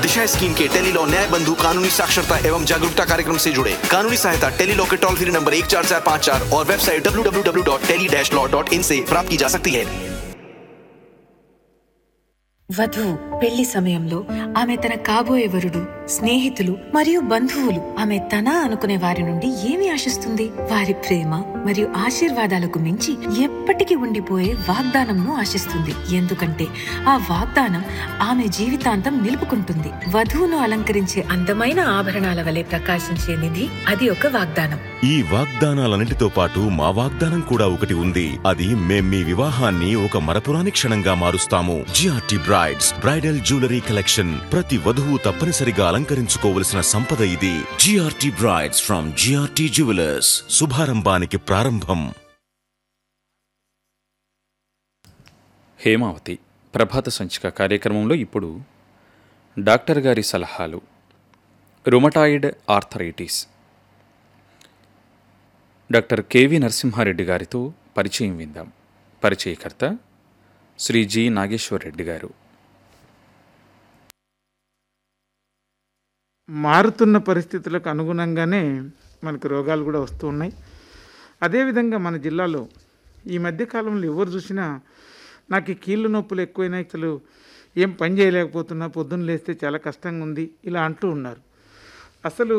दिशा scheme के tele law Nyaya Bandhu कानूनी साक्षरता एवं जागरूकता कार्यक्रम से जुड़े कानूनी सहायता टेली लॉ के टोल फ्री नंबर एक चार चार पाँच चार और website W W W dot tele dash law dot in से प्राप्त की जा सकती है వధువు పెళ్లి సమయంలో ఆమె తన కాబోయే వరుడు స్నేహితులు మరియు బంధువులు ఆమె తన అనుకునే వారి నుండి ఏమి ఆశిస్తుంది వారి ప్రేమ మరియు ఆశీర్వాదాలకు మించి ఎప్పటికీ ఉండిపోయే వాగ్దానంను ఆశిస్తుంది ఎందుకంటే ఆ వాగ్దానం ఆమె జీవితాంతం నిలుపుకుంటుంది వధువును అలంకరించే అందమైన ఆభరణాల వలె ప్రకాశించే నిధి అది ఒక వాగ్దానం ఈ వాగ్దానాలన్నిటితో పాటు మా వాగ్దానం కూడా ఒకటి ఉంది అది మేం మీ వివాహాన్ని ఒక మరపురాని క్షణంగా మారుస్తాము GRT brides bridal jewellery collection ప్రతి వధువు తప్పనిసరిగా అలంకరించుకోవలసిన సంపద ఇది GRT brides from GRT jewellers శుభారంభానికి ప్రారంభం హేమావతి ప్రభాత సంచిక కార్యక్రమంలో ఇప్పుడు డాక్టర్ గారి సలహాలు rheumatoid arthritis doctor KV Narasimha Reddy గారితో పరిచయం విందాం పరిచయకర్త శ్రీ జి నాగేశ్వర్ రెడ్డి గారు మారుతున్న పరిస్థితులకు అనుగుణంగానే మనకు రోగాలు కూడా వస్తూ ఉన్నాయి అదేవిధంగా మన జిల్లాలో ఈ మధ్యకాలంలో ఎవరు చూసినా నాకు ఈ కీళ్ళ నొప్పులు ఎక్కువైనాయి అసలు ఏం పని చేయలేకపోతున్నా పొద్దున్న లేస్తే చాలా కష్టంగా ఉంది ఇలా అంటూ ఉన్నారు అసలు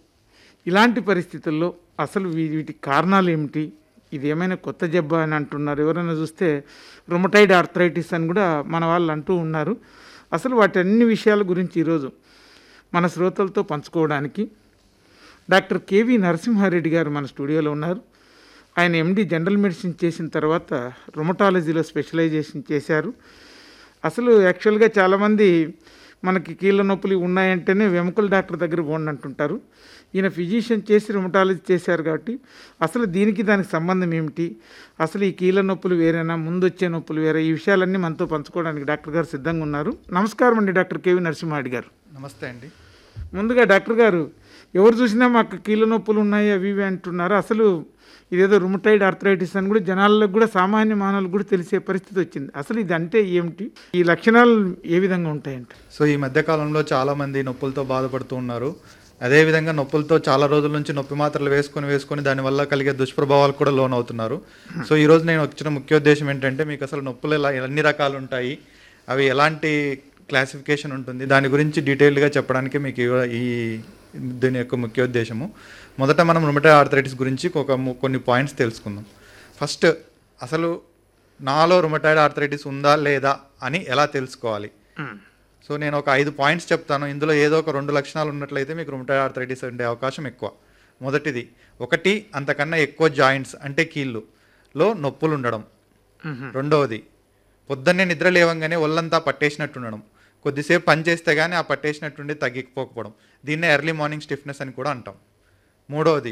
ఇలాంటి పరిస్థితుల్లో అసలు వీ- వీటికి కారణాలు ఏమిటి ఇది ఏమైనా కొత్త జబ్బా అని అంటున్నారు ఎవరైనా చూస్తే రొమటైడ్ ఆర్థరైటిస్ అని కూడా మన వాళ్ళు అంటూ ఉన్నారు అసలు వాటి అన్ని విషయాల గురించి ఈరోజు మన శ్రోతలతో పంచుకోవడానికి డాక్టర్ కేవి నరసింహారెడ్డి గారు మన స్టూడియోలో ఉన్నారు ఆయన ఎండి జనరల్ మెడిసిన్ చేసిన తర్వాత రొమటాలజీలో స్పెషలైజేషన్ చేశారు అసలు యాక్చువల్గా చాలామంది మనకి కీళ్ళ నొప్పులు ఉన్నాయంటేనే వెముకల డాక్టర్ దగ్గర పోండి అంటుంటారు ఈయన ఫిజిషియన్ చేసి రుమటాలజీ చేశారు కాబట్టి అసలు దీనికి దానికి సంబంధం ఏమిటి అసలు ఈ కీళ్ళ నొప్పులు వేరేనా ముందు వచ్చే నొప్పులు వేరే ఈ విషయాలన్నీ మనతో పంచుకోవడానికి డాక్టర్ గారు సిద్ధంగా ఉన్నారు నమస్కారం అండి డాక్టర్ కేవి నరసింహారెడ్డి గారు నమస్తే అండి ముందుగా డాక్టర్ గారు ఎవరు చూసినా మాకు కీళ్ళ నొప్పులు ఉన్నాయి అవి ఇవి అంటున్నారు అసలు ఇదేదో రుమటైడ్ ఆర్థరైటిస్ అని కూడా జనాలకు కూడా సామాన్య మానవులకు కూడా తెలిసే పరిస్థితి వచ్చింది అసలు ఇది అంటే ఏమిటి ఈ లక్షణాలు ఏ విధంగా ఉంటాయంట సో ఈ మధ్యకాలంలో చాలామంది నొప్పులతో బాధపడుతూ ఉన్నారు అదేవిధంగా నొప్పులతో చాలా రోజుల నుంచి నొప్పి మాత్రలు వేసుకొని వేసుకొని దానివల్ల కలిగే దుష్ప్రభావాలు కూడా లోన్ అవుతున్నారు సో ఈ రోజు నేను వచ్చిన ముఖ్య ఉద్దేశం ఏంటంటే మీకు అసలు నొప్పులు ఎలా ఎన్ని రకాలు ఉంటాయి అవి ఎలాంటి క్లాసిఫికేషన్ ఉంటుంది దాని గురించి డీటెయిల్గా చెప్పడానికి మీకు ఇవ- ఈ దీని యొక్క ముఖ్య ఉద్దేశము మొదట మనం రుమటైడ్ ఆర్థరైటిస్ గురించి ఒక ము- కొన్ని పాయింట్స్ తెలుసుకుందాం ఫస్ట్ అసలు నాలో రుమటైడ్ ఆర్థరైటిస్ ఉందా లేదా అని ఎలా తెలుసుకోవాలి సో నేను ఒక ఐదు పాయింట్స్ చెప్తాను ఇందులో ఏదో ఒక రెండు లక్షణాలు ఉన్నట్లయితే మీకు రుమటైడ్ ఆర్థరైటిస్ ఉండే అవకాశం ఎక్కువ మొదటిది ఒకటి అంతకన్నా ఎక్కువ జాయింట్స్ అంటే కీళ్ళు లో నొప్పులు ఉండడం రెండవది పొద్దున్నే నిద్ర లేవంగానే ఒళ్ళంతా పట్టేసినట్టు ఉండడం కొద్దిసేపు పని చేస్తే కానీ ఆ పట్టేసినట్టుండి తగ్గిపోకపోవడం దీన్నే ఎర్లీ మార్నింగ్ స్టిఫ్నెస్ అని కూడా అంటాం మూడవది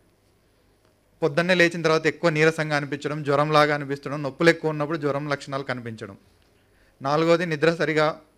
పొద్దున్నే లేచిన తర్వాత ఎక్కువ నీరసంగా అనిపించడం జ్వరంలాగా అనిపించడం నొప్పులు ఎక్కువ ఉన్నప్పుడు జ్వరం లక్షణాలు కనిపించడం నాలుగోది నిద్ర సరిగా